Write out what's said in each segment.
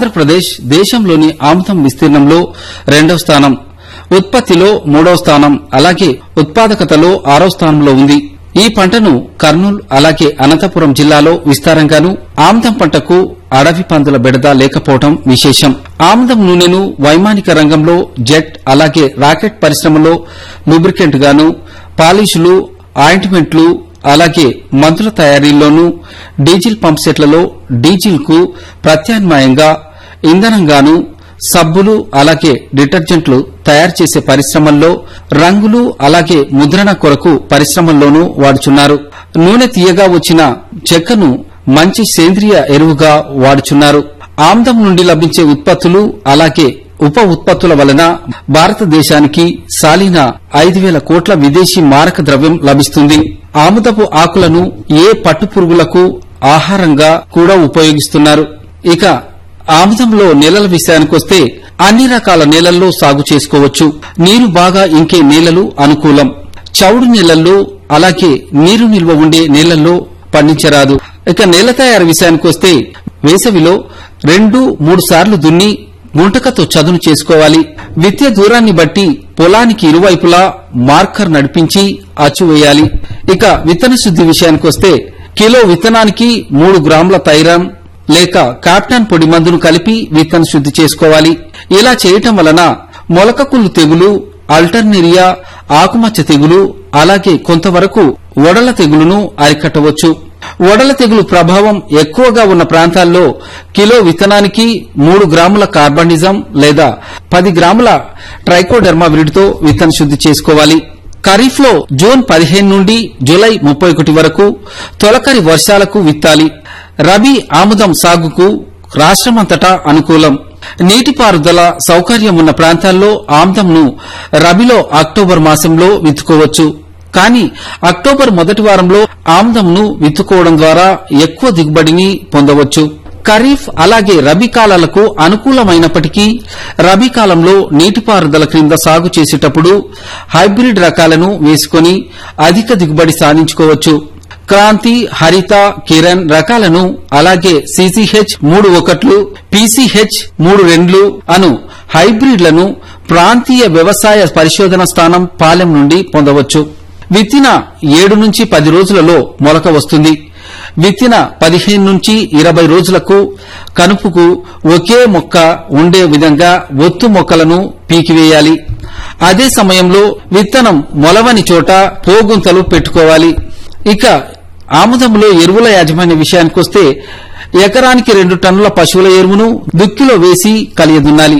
ఆంధ్రప్రదేశ్ దేశంలోని ఆముదం విస్తీర్ణంలో రెండవ స్థానం ఉత్పత్తిలో మూడవ స్థానం అలాగే ఉత్పాదకతలో ఆరో స్థానంలో ఉంది ఈ పంటను కర్నూలు అలాగే అనంతపురం జిల్లాలో విస్తారంగాను ఆముదం పంటకు అడవి పందుల బెడద లేకపోవడం విశేషం ఆముదం నూనెను వైమానిక రంగంలో జెట్ అలాగే రాకెట్ పరిశ్రమలో లూబ్రికెంట్ గాను పాలిషులు ఆయింట్మెంట్లు అలాగే మందుల తయారీలోనూ డీజిల్ పంప్ సెట్లలో డీజిల్ కు ప్రత్యామ్నాయంగా ఇంధనంగాను సబ్బులు అలాగే డిటర్జెంట్లు తయారు చేసే పరిశ్రమల్లో రంగులు అలాగే ముద్రణ కొరకు పరిశ్రమల్లోనూ వాడుచున్నారు నూనె తీయగా వచ్చిన చెక్కను మంచి సేంద్రియ ఎరువుగా వాడుచున్నారు ఆమ్దం నుండి లభించే ఉత్పత్తులు అలాగే ఉప ఉత్పత్తుల వలన భారతదేశానికి సాలిన ఐదు వేల కోట్ల విదేశీ మారక ద్రవ్యం లభిస్తుంది ఆముదపు ఆకులను ఏ పట్టుపురుగులకు ఆహారంగా కూడా ఉపయోగిస్తున్నారు ఇక ఆముదంలో నేలల విషయానికొస్తే అన్ని రకాల నేలల్లో సాగు చేసుకోవచ్చు నీరు బాగా ఇంకే నేలలు అనుకూలం చౌడు నేలల్లో అలాగే నీరు నిల్వ ఉండే నేలల్లో పండించరాదు ఇక నేల తయారు విషయానికొస్తే వేసవిలో రెండు మూడు సార్లు దున్ని గుంటకతో చదును చేసుకోవాలి విత్య దూరాన్ని బట్టి పొలానికి ఇరువైపులా మార్కర్ నడిపించి అచ్చు వేయాలి ఇక విత్తన శుద్ది విషయానికొస్తే కిలో విత్తనానికి మూడు గ్రాముల తైరాన్ లేక కాప్టాన్ పొడి మందును కలిపి విత్తన శుద్ది చేసుకోవాలి ఇలా చేయటం వలన మొలకకుళ్ళు తెగులు అల్టర్నేరియా ఆకుమచ్చ తెగులు అలాగే కొంతవరకు ఒడల తెగులును అరికట్టవచ్చు ఒడల తెగులు ప్రభావం ఎక్కువగా ఉన్న ప్రాంతాల్లో కిలో విత్తనానికి మూడు గ్రాముల కార్బనిజం లేదా పది గ్రాముల ట్రైకోడెర్మా విరిడితో విత్తన శుద్ది చేసుకోవాలి ఖరీఫ్ లో జూన్ పదిహేను నుండి జులై ముప్పై ఒకటి వరకు తొలకరి వర్షాలకు విత్తాలి రబీ ఆముదం సాగుకు రాష్టమంతటా అనుకూలం నీటిపారుదల సౌకర్యం ఉన్న ప్రాంతాల్లో ఆమ్దంను రబీలో అక్టోబర్ మాసంలో విత్తుకోవచ్చు కానీ అక్టోబర్ మొదటి వారంలో ఆమ్దంను విత్తుకోవడం ద్వారా ఎక్కువ దిగుబడిని పొందవచ్చు ఖరీఫ్ అలాగే రబీ కాలాలకు అనుకూలమైనప్పటికీ రబీ కాలంలో నీటిపారుదల క్రింద సాగు చేసేటప్పుడు హైబ్రిడ్ రకాలను వేసుకుని అధిక దిగుబడి సాధించుకోవచ్చు క్రాంతి హరిత కిరణ్ రకాలను అలాగే సిసిహెచ్ మూడు ఒకట్లు పీసీహెచ్ మూడు రెండ్లు అను హైబ్రిడ్లను ప్రాంతీయ వ్యవసాయ పరిశోధన స్థానం పాలెం నుండి పొందవచ్చు విత్తిన ఏడు నుంచి పది రోజులలో మొలక వస్తుంది విత్తిన పదిహేను నుంచి ఇరవై రోజులకు కనుపుకు ఒకే మొక్క ఉండే విధంగా ఒత్తు మొక్కలను పీకివేయాలి అదే సమయంలో విత్తనం మొలవని చోట పోగుంతలు పెట్టుకోవాలి ఇక ఆముదంలో ఎరువుల యాజమాన్య విషయానికొస్తే ఎకరానికి రెండు టన్నుల పశువుల ఎరువును దుక్కిలో వేసి కలియదున్నాలి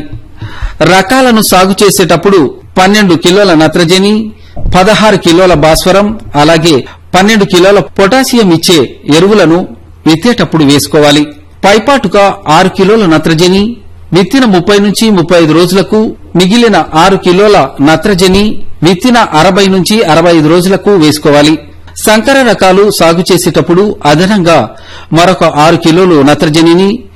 రకాలను సాగు చేసేటప్పుడు పన్నెండు కిలోల నత్రజని పదహారు కిలోల భాస్వరం అలాగే పన్నెండు కిలోల పొటాషియం ఇచ్చే ఎరువులను విత్తేటప్పుడు వేసుకోవాలి పైపాటుగా ఆరు కిలోల నత్రజని విత్తిన ముప్పై నుంచి ముప్పై ఐదు రోజులకు మిగిలిన ఆరు కిలోల నత్రజని విత్తిన అరవై నుంచి అరవై ఐదు రోజులకు వేసుకోవాలి సంకర రకాలు సాగు చేసేటప్పుడు అదనంగా మరొక ఆరు కిలోలు నత్రజనిని